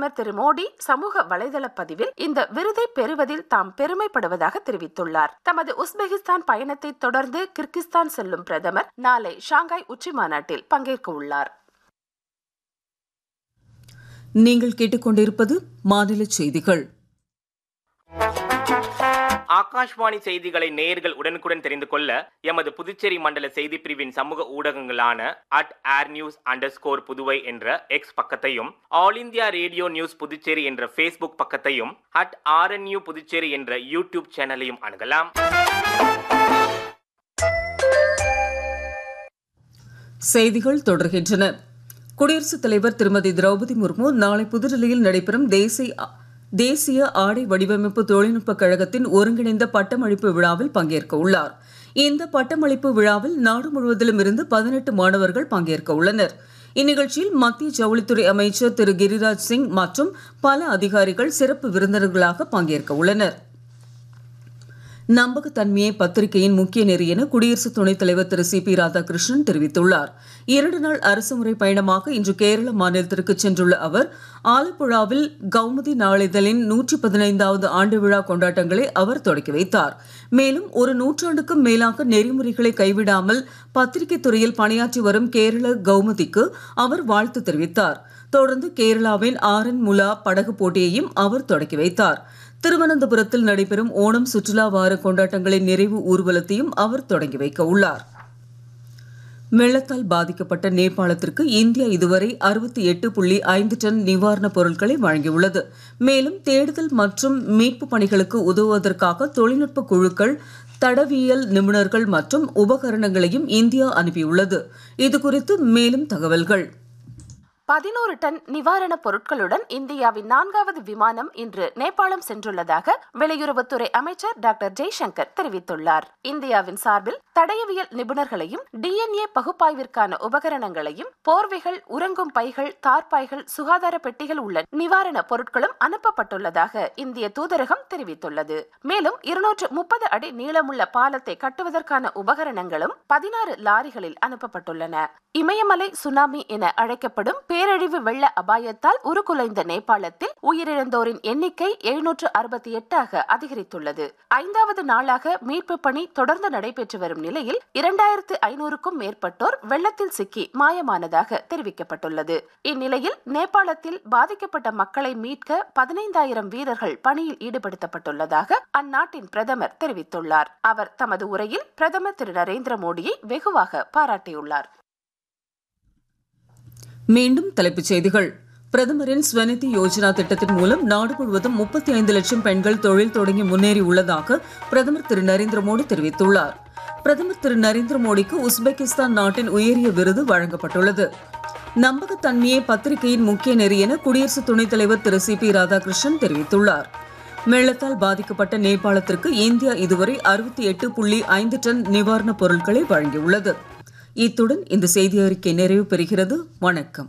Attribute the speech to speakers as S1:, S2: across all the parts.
S1: பிரதமர் திரு மோடி சமூக வலைதள பதிவில் இந்த விருதை பெறுவதில் தாம் பெருமைப்படுவதாக தெரிவித்துள்ளார் தமது உஸ்பெகிஸ்தான் பயணத்தை தொடர்ந்து கிர்கிஸ்தான் செல்லும் பிரதமர் நாளை ஷாங்காய் உச்சி மாநாட்டில் பங்கேற்க உள்ளார்
S2: நீங்கள் கேட்டுக்கொண்டிருப்பது மாநில செய்திகள்
S3: ஆகாஷ்வாணி செய்திகளை நேயர்கள் உடனுக்குடன் தெரிந்து கொள்ள எமது புதுச்சேரி மண்டல செய்தி பிரிவின் சமூக ஊடகங்களான at AIR news underscore Puduvai என்ற எக்ஸ் பக்கத்தையும் all India radio news Puducherry என்ற ஃபேஸ்புக் பக்கத்தையும் அட் ஆர்என்யூ புதுச்சேரி என்ற யூடியூப் சேனலையும் அணுகலாம்
S2: செய்திகள் தொடர்கின்றன குடியரசுத் தலைவர் திருமதி திரௌபதி முர்மு நாளை புதுடில்லியில் நடைபெறும் தேசிய தேசிய ஆடை வடிவமைப்பு தொழில்நுட்ப கழகத்தின் ஒருங்கிணைந்த பட்டமளிப்பு விழாவில் பங்கேற்க உள்ளார் இந்த பட்டமளிப்பு விழாவில் நாடு முழுவதிலும் இருந்து பதினெட்டு மாணவர்கள் பங்கேற்க உள்ளனர் இந்நிகழ்ச்சியில் மத்திய ஜவுளித்துறை அமைச்சர் திரு கிரிராஜ் சிங் மற்றும் பல அதிகாரிகள் சிறப்பு விருந்தினர்களாக பங்கேற்க உள்ளனர் நம்பகத்தன்மையே பத்திரிகையின் முக்கிய நெறி என குடியரசு துணைத் தலைவர் திரு சி பி ராதாகிருஷ்ணன் தெரிவித்துள்ளார் இரண்டு நாள் அரசுமுறை பயணமாக இன்று கேரள மாநிலத்திற்கு சென்றுள்ள அவர் ஆலப்புழாவில் கௌமுதி நாளிதழின் நூற்றி பதினைந்தாவது ஆண்டு விழா கொண்டாட்டங்களை அவர் தொடக்கி வைத்தார் மேலும் ஒரு நூற்றாண்டுக்கும் மேலாக நெறிமுறைகளை கைவிடாமல் பத்திரிகை துறையில் பணியாற்றி வரும் கேரள கௌமுதிக்கு அவர் வாழ்த்து தெரிவித்தார் தொடர்ந்து கேரளாவின் ஆரன் முலா படகு போட்டியையும் அவர் தொடக்கி வைத்தார் திருவனந்தபுரத்தில் நடைபெறும் ஓணம் சுற்றுலா வார கொண்டாட்டங்களின் நிறைவு ஊர்வலத்தையும் அவர் தொடங்கி வைக்க உள்ளார் வெள்ளத்தால் பாதிக்கப்பட்ட நேபாளத்திற்கு இந்தியா இதுவரை அறுபத்தி எட்டு புள்ளி ஐந்து டன் நிவாரணப் பொருட்களை வழங்கியுள்ளது மேலும் தேடுதல் மற்றும் மீட்பு பணிகளுக்கு உதவுவதற்காக தொழில்நுட்ப குழுக்கள் தடவியல் நிபுணர்கள் மற்றும் உபகரணங்களையும் இந்தியா அனுப்பியுள்ளது இதுகுறித்து மேலும் தகவல்கள்
S1: பதினோரு டன் நிவாரணப் பொருட்களுடன் இந்தியாவின் நான்காவது விமானம் இன்று நேபாளம் சென்றுள்ளதாக வெளியுறவுத்துறை அமைச்சர் டாக்டர் ஜெய்சங்கர் தெரிவித்துள்ளார் இந்தியாவின் சார்பில் தடயவியல் நிபுணர்களையும் டிஎன்ஏ பகுப்பாய்விற்கான உபகரணங்களையும் போர்வைகள் உறங்கும் பைகள் தார்பாய்கள் சுகாதார பெட்டிகள் உள்ள நிவாரணப் பொருட்களும் அனுப்பப்பட்டுள்ளதாக இந்திய தூதரகம் தெரிவித்துள்ளது மேலும் இருநூற்று முப்பது அடி நீளமுள்ள பாலத்தை கட்டுவதற்கான உபகரணங்களும் பதினாறு லாரிகளில் அனுப்பப்பட்டுள்ளன இமயமலை சுனாமி என அழைக்கப்படும் பேரழிவு வெள்ள அபாயத்தால் உருக்குலைந்த நேபாளத்தில் உயிரிழந்தோரின் எண்ணிக்கை எழுநூற்று அறுபத்தி எட்டாக அதிகரித்துள்ளது ஐந்தாவது நாளாக மீட்பு பணி தொடர்ந்து நடைபெற்று வரும் நிலையில் இரண்டாயிரத்து ஐநூறுக்கும் மேற்பட்டோர் வெள்ளத்தில் சிக்கி மாயமானதாக தெரிவிக்கப்பட்டுள்ளது இந்நிலையில் நேபாளத்தில் பாதிக்கப்பட்ட மக்களை மீட்க பதினைந்தாயிரம் வீரர்கள் பணியில் ஈடுபடுத்தப்பட்டுள்ளதாக அந்நாட்டின் பிரதமர் தெரிவித்துள்ளார் அவர் தமது உரையில் பிரதமர் திரு நரேந்திர மோடியை வெகுவாக பாராட்டியுள்ளார்
S2: மீண்டும் தலைப்புச் செய்திகள் பிரதமரின் ஸ்வநிதி யோஜனா திட்டத்தின் மூலம் நாடு முழுவதும் முப்பத்தி ஐந்து லட்சம் பெண்கள் தொழில் தொடங்கி முன்னேறி உள்ளதாக பிரதமர் திரு நரேந்திர மோடி தெரிவித்துள்ளார் பிரதமர் திரு நரேந்திர மோடிக்கு உஸ்பெகிஸ்தான் நாட்டின் உயரிய விருது வழங்கப்பட்டுள்ளது நம்பகத்தன்மையே பத்திரிகையின் முக்கிய நெறி என குடியரசு துணைத் தலைவர் திரு சி பி ராதாகிருஷ்ணன் தெரிவித்துள்ளார் வெள்ளத்தால் பாதிக்கப்பட்ட நேபாளத்திற்கு இந்தியா இதுவரை அறுபத்தி எட்டு புள்ளி ஐந்து டன் நிவாரணப் பொருட்களை வழங்கியுள்ளது இத்துடன் இந்த செய்தி அறிக்கை நிறைவு பெறுகிறது வணக்கம்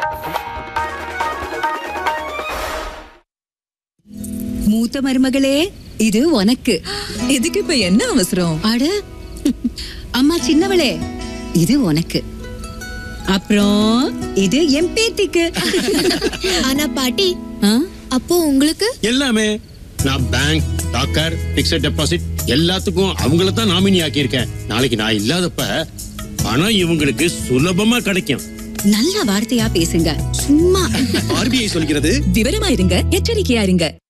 S4: மூத்த மருமகளே இது உனக்கு
S5: இதுக்கு இப்ப என்ன அவசரம்
S4: அட அம்மா சின்னவளே இது உனக்கு அப்புறம் இது என் பேத்திக்கு
S6: ஆனா பாட்டி
S4: ஆ?
S6: அப்போ உங்களுக்கு
S7: எல்லாமே நான் பேங்க் டாக்கர் பிக்சட் டெபாசிட் எல்லாத்துக்கும் அவங்கள தான் நாமினி ஆக்கியிருக்கேன் நாளைக்கு நான் இல்லாதப்ப பணம் இவங்களுக்கு சுலபமா கிடைக்கும்
S4: நல்ல வார்த்தையா பேசுங்க சும்மா
S7: ஆர்பிஐ சொல்கிறது
S5: விவரமா இருங்க எச்சரிக்கையா இருங்க